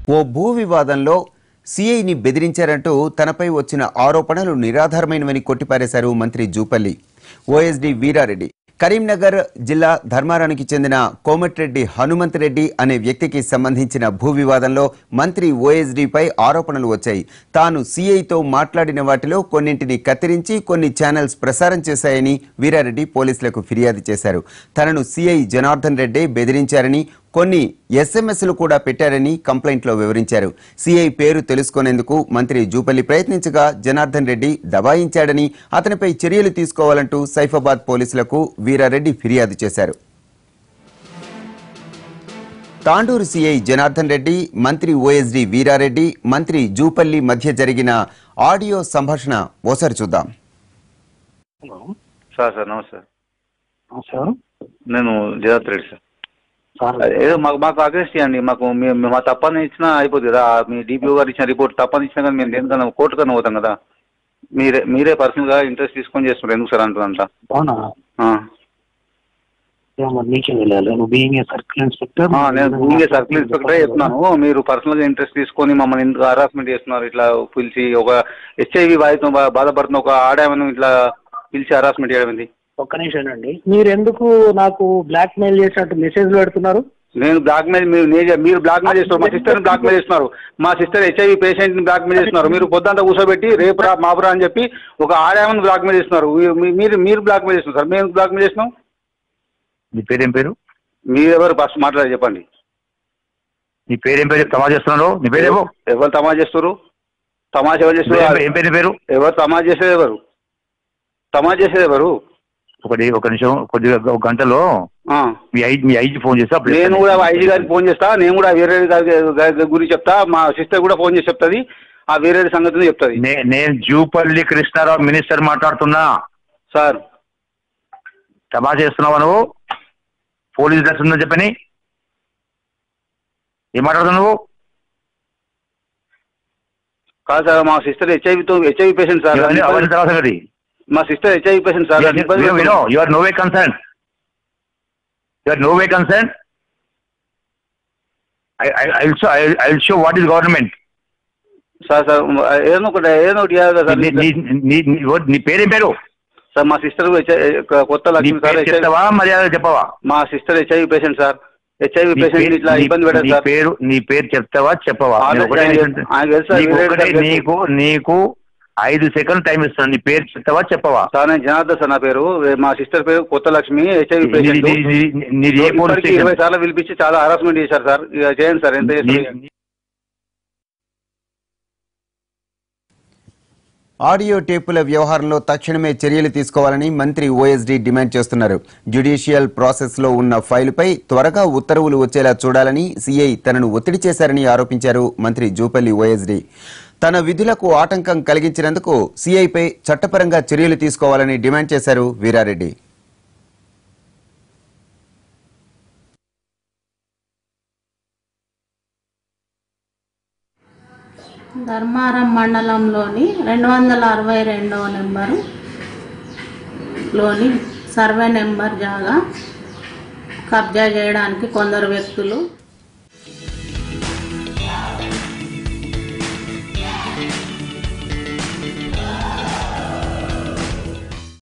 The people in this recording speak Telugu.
ఓ భూ వివాదంలో సీఐని బెదిరించారంటూ తనపై వచ్చిన ఆరోపణలు నిరాధారమైనవని కొట్టిపారేశారు మంత్రి జూపల్లి ఓఎస్డీ వీరారెడ్డి కరీంనగర్ జిల్లా ధర్మారానికి చెందిన కోమటిరెడ్డి హనుమంత్ రెడ్డి అనే వ్యక్తికి సంబంధించిన భూ వివాదంలో మంత్రి ఓఎస్డీపై ఆరోపణలు వచ్చాయి తాను సీఐతో మాట్లాడిన వాటిలో కొన్నింటిని కత్తిరించి కొన్ని ఛానల్స్ ప్రసారం చేశాయని వీరారెడ్డి పోలీసులకు ఫిర్యాదు చేశారు తనను సీఐ జనార్దన్ రెడ్డి బెదిరించారని కొన్ని ఎస్ఎంఎస్లు కూడా పెట్టారని కంప్లైంట్లో వివరించారు సీఐ పేరు తెలుసుకునేందుకు మంత్రి జూపల్లి ప్రయత్నించగా జనార్దన్ రెడ్డి దబాయించాడని అతనిపై చర్యలు తీసుకోవాలంటూ సైఫాబాద్ పోలీసులకు వీరారెడ్డి ఫిర్యాదు చేశారు తాండూరు సీఐ జనార్దన్ రెడ్డి మంత్రి ఓఎస్డి వీరారెడ్డి మంత్రి జూపల్లి మధ్య జరిగిన ఆడియో సంభాషణ ఓసారి చూద్దాం హలో సార్ సార్ నమస్తే ఆ, సార్ నేను జగత్ రెడ్డి సార్ సార్ ఏదో మాకు మాకు అగ్రెస్ చేయండి మాకు మీ- మీ- మా తప్పని ఇచ్చినా అయిపోతుంది కదా మీ డిపిఓ గారు ఇచ్చిన రిపోర్ట్ తప్పని ఇచ్చినా కానీ మేము దేనికన్నా కోర్టు కన్నా పోతాం కదా మీరే మీరే పర్సనల్గా ఇంట్రెస్ట్ తీసుకొని చేస్తున్నారు ఎందుకు సార్ అంటున్నంత అవునా ఏమో మరి నీకేం తెలియాలి నువ్వు బీయింగ్ ఏ సర్కిల్ ఇన్స్పెక్టర్ నేను ఇంకే సర్కిల్ ఇన్స్పెక్టరే చెప్తున్నాను మీరు పర్సనల్గా ఇంట్రెస్ట్ తీసుకొని మమ్మల్ని ఎందుకు హరాస్మెంట్ చేస్తున్నారు ఇట్లా పిలిచి ఒక హెచ్ఐవి బాధిత బాధపడుతున్న ఒక ఆడామని ఇట్లా పిలిచి హరాస్మెంట్ చేయడం ఏంది ఒక్క నిమిషం అండి మీరు ఎందుకు నాకు బ్లాక్ మెయిల్ చేసినట్టు మెసేజ్లు పెడుతున్నారు నేను బ్లాక్ మెయిల్ మీరు నే- మీరు బ్లాక్ మెయిల్ చేస్తున్నారు మా సిస్టర్ బ్లాక్ మెయిల్ చేస్తున్నారు మా సిస్టర్ హెచ్ఐవి పేషెంట్ ని బ్లాక్ మెయిల్ చేస్తున్నారు మీరు పొద్దుంతా కూర్చోబెట్టి రేపు రా మాపురా అని చెప్పి ఒక ఆడామని బ్లాక్ మెయిల్ చేస్తున్నారు మీ- మీరు మీరు బ్లాక్ మెయిల్ చేస్తున్నారు సార్ మేము బ్లాక్ మెయిల్ చేస్తున్నాం నీ పేరేం పేరు మీరు ఎవరు ఫస్ట్ మాట్లాడి చెప్పండి నీ పేరేం పేరు తమా చేస్తున్నాడు నీ పేరేమో ఎవరు తమాషా చేస్తారు తమాషా ఎవరు ఏం చేస్తారు పేరు- ఏం పేరు నీ పేరు ఎవరు తమాషా చేసేది ఎవరు తమాషా చేసేది ఎవరు ఒకటి ఒక నిమిషం కొద్దిగా ఒక గంటలో ఆ. మీ ఐ మీ ఐజీ ఫోన్ చేస్తే అప్పుడు నేను చెప్తాను. కూడా ఐజీ గారికి ఫోన్ చేస్తా నేను కూడా వీరే గారి గారి గురించి చెప్తా మా సిస్టర్ కూడా ఫోన్ చేసి చెప్తుంది ఆ వీరే సంగతి చెప్తుంది నే- నేను జూపల్లి కృష్ణారావు మినిస్టర్ మాట్లాడుతున్నా సార్ తమా చేస్తున్నావా నువ్వు పోలీస్ డ్రెస్ ఉందని చెప్పని ఏం మాట్లాడుతున్నావు నువ్వు కాదు సార్ మా సిస్టర్ హెచ్ఐవితో హెచ్ఐవి పేషెంట్ సార్ ఇవన్నీ అవన్నీ తర్వాత సంగతి మా సిస్టర్ హెచ్ఐవి పేషెంట్ సార్ దాన్ని ఇబ్బంది వినో పెడుతున్నారు. You are no way concern you are no way concern I I show what is government sir sir ఏదో ఒకటి ఏదో ఒకటి చేయాలి కదా సార్ నీ- నీ- నీ- నీ- నీ పేరేం పేరు సార్ మా సిస్టర్ కొత్త నీ లక్ష్మి సార్ పేరు చెప్తావా మర్యాద చెప్పవా మా sister HIV patient sir HIV నీ పేషెంట్ పేరు- ఇట్లా నీ- ఇబ్బంది పెట్టారు నీ సార్ పేరు నీ పేరు చెప్తావా చెప్పవా ఆల్రెడీ నేను ఒకటే ఆయన నిమిషం- ఆయన తెలుసు సార్, నీకు వీరే ఒకటే తెలుసు. నీకు నీకు ఐదు సెకండ్ టైం ఇస్తాను నీ పేరు చెప్తావా చెప్పవా సార్ నేను జనార్దన్ సార్ నా పేరు మా సిస్టర్ పేరు కొత్త లక్ష్మి హెచ్ఐవి నీ- పేషెంట్ నీ- నీ- నీ- నీది ఏ పోలీస్ ఇప్పటికీ ఇరవై స్టేషన్ సార్లు పిలిపించి చాలా హరాస్మెంట్ చేశారు సార్ ఇక చేయండి సార్ ఎంత చేస్తారు ఇక. నీ- ఆడియో టేపుల వ్యవహారంలో తక్షణమే చర్యలు తీసుకోవాలని మంత్రి ఓఎస్డీ డిమాండ్ చేస్తున్నారు జ్యుడిషియల్ ప్రాసెస్లో ఉన్న ఫైలుపై త్వరగా ఉత్తర్వులు వచ్చేలా చూడాలని సీఐ తనను ఒత్తిడి చేశారని ఆరోపించారు మంత్రి జూపల్లి ఓఎస్డీ తన విధులకు ఆటంకం కలిగించినందుకు సీఐపై చట్టపరంగా చర్యలు తీసుకోవాలని డిమాండ్ చేశారు వీరారెడ్డి ధర్మారం మండలంలోని రెండు వందల అరవై రెండవ నెంబరు లోని సర్వే నెంబర్ జాగా కబ్జా చేయడానికి కొందరు వ్యక్తులు